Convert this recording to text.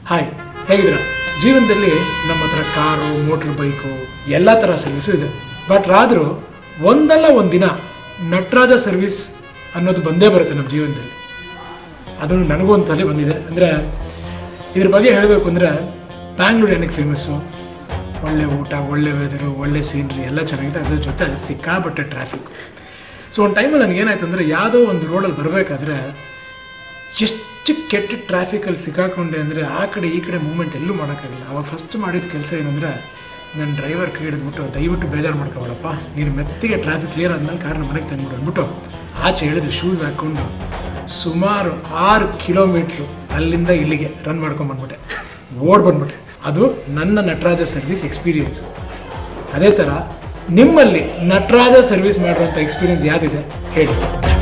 hi ಹೇಗಿದ್ದೀರಾ ಜೀವನದಲ್ಲಿ ನಮ್ಮ ಹತ್ರ ಕಾರು ಮೋಟ್ರ್ ಬೈಕು ಎಲ್ಲ ಥರ ಸರ್ವಿಸು ಇದೆ ಬಟ್ ಆದರೂ ಒಂದಲ್ಲ ಒಂದಿನ ನಟರಾಜ ಸರ್ವಿಸ್ ಅನ್ನೋದು ಬಂದೇ ಬರುತ್ತೆ ನಮ್ಮ ಜೀವನದಲ್ಲಿ ಅದು ನನಗೂ ಒಂದು ತಲೆ ಬಂದಿದೆ ಅಂದರೆ ಇದ್ರ ಬಗ್ಗೆ ಹೇಳಬೇಕು ಅಂದರೆ ಬ್ಯಾಂಗ್ಳೂರು ಏನಕ್ಕೆ ಫೇಮಸ್ಸು ಒಳ್ಳೆ ಊಟ ಒಳ್ಳೆ ವೆದರು ಒಳ್ಳೆ ಸೀನ್ರಿ ಎಲ್ಲ ಚೆನ್ನಾಗಿದೆ ಅದ್ರ ಜೊತೆ ಸಿಕ್ಕಾಬಟ್ಟೆ ಟ್ರಾಫಿಕ್ ಸೊ ಒಂದು ಟೈಮಲ್ಲಿ ನನಗೇನಾಯ್ತು ಅಂದರೆ ಯಾವುದೋ ಒಂದು ರೋಡಲ್ಲಿ ಬರಬೇಕಾದ್ರೆ ಎಷ್ಟು ಕೆಟ್ಟ ಟ್ರಾಫಿಕಲ್ಲಿ ಸಿಕ್ಕಾಕೊಂಡೆ ಅಂದರೆ ಆ ಕಡೆ ಈ ಕಡೆ ಮೂಮೆಂಟ್ ಎಲ್ಲೂ ಮಾಡೋಕ್ಕಾಗಲ್ಲ ಅವಾಗ ಫಸ್ಟ್ ಮಾಡಿದ ಕೆಲಸ ಏನಂದರೆ ನನ್ನ ಡ್ರೈವರ್ ಕೈ ಹಿಡಿದ್ಬಿಟ್ಟು ದಯವಿಟ್ಟು ಬೇಜಾರು ಮಾಡ್ಕೊಬೇಡಪ್ಪ ನೀನು ಮೆತ್ತಿಗೆ ಟ್ರಾಫಿಕ್ ಕ್ಲಿಯರ್ ಆದ್ಮೇಲೆ ಕಾರ್ನ ಮನೆಗೆ ತಂದ್ಬಿಡು ಅಂದ್ಬಿಟ್ಟು ಆಚೆ ಹೇಳಿದ್ರು ಶೂಸ್ ಹಾಕ್ಕೊಂಡು ಸುಮಾರು ಆರು ಕಿಲೋಮೀಟ್ರು ಅಲ್ಲಿಂದ ಇಲ್ಲಿಗೆ ರನ್ ಮಾಡ್ಕೊಂಬಂದ್ಬಿಟ್ಟೆ ಓಡ್ ಬಂದ್ಬಿಟ್ಟೆ ಅದು ನನ್ನ ನಟರಾಜ ಸರ್ವಿಸ್ ಎಕ್ಸ್ಪೀರಿಯನ್ಸ್ ಅದೇ ಥರ ನಿಮ್ಮಲ್ಲಿ ನಟರಾಜ ಸರ್ವಿಸ್ ಮಾಡುವಂಥ ಎಕ್ಸ್ಪೀರಿಯನ್ಸ್ ಯಾವುದಿದೆ ಹೇಳಿ